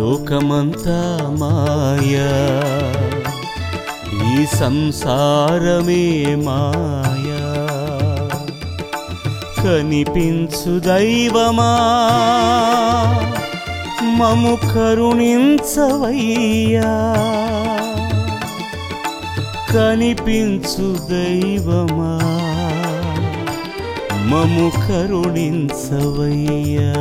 లోకమంతా మాయా ఈ సంసారమే మాయా కనిపించు దైవమా మము కరుణించవయ్యా కనిపించు దైవమా మము కరుణించవయ్యా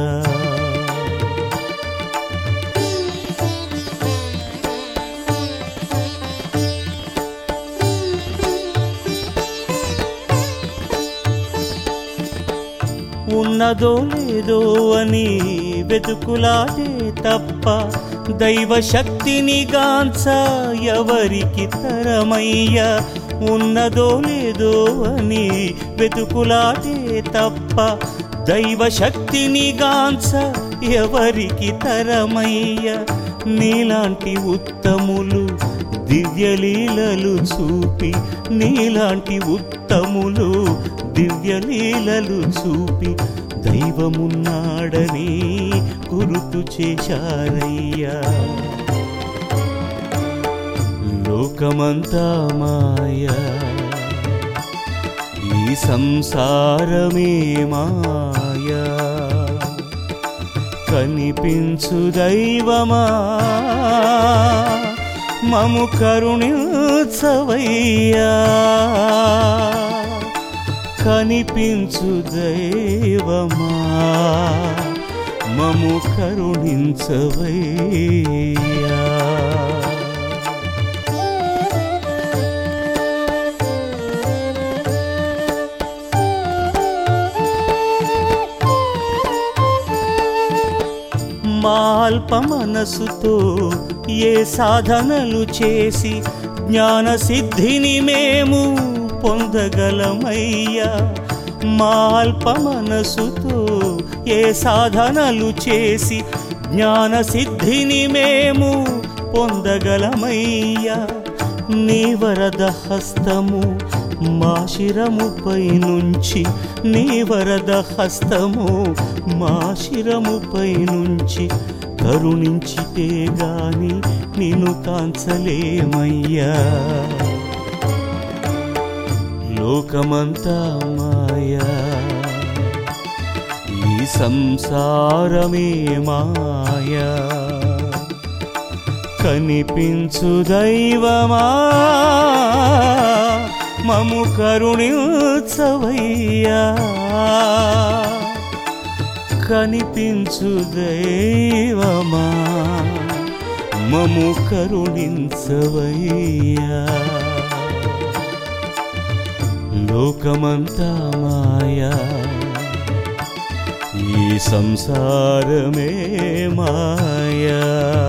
ఉన్నదో లేదో అని వెతుకులాడే తప్ప దైవ శక్తిని గాంచ ఎవరికి తరమయ్యా ఉన్నదో లేదో అని వెతుకులాడే తప్ప దైవ శక్తిని గాంచ ఎవరికి తరమయ్యా నీలాంటి ఉత్తములు దివ్యలీలలు చూపి నీలాంటి ఉత్తములు దివ్యలీలలు చూపి దైవమున్నాడని గుర్తు చేశారయ్యా లోకమంతా మాయా ఈ సంసారమే మాయా కనిపించు దైవమా మము కరుణించవయ్యా కనిపించు దైవమా మము కరుణించవయ్యా మాల్ప మనసుతో ఏ సాధనలు చేసి జ్ఞాన సిద్ధిని మేము పొందగలమయ్యా మాల్ప మనసుతో ఏ సాధనలు చేసి జ్ఞాన సిద్ధిని మేము పొందగలమయ్యా నీ వరద హస్తము మా శిరముపై నుంచి నీ వరద హస్తము మా శిరముపై నుంచి కరుణించితే గాని నిన్ను కాంచలేమయ్యా లోకమంతా మాయా ఈ సంసారమే మాయా కనిపించు దైవమా మము కరుణించవయ్యా కనిపించు దైవమా మము కరుణించవయ్యా లోకమంతా మాయా ఈ సంసారమే మాయా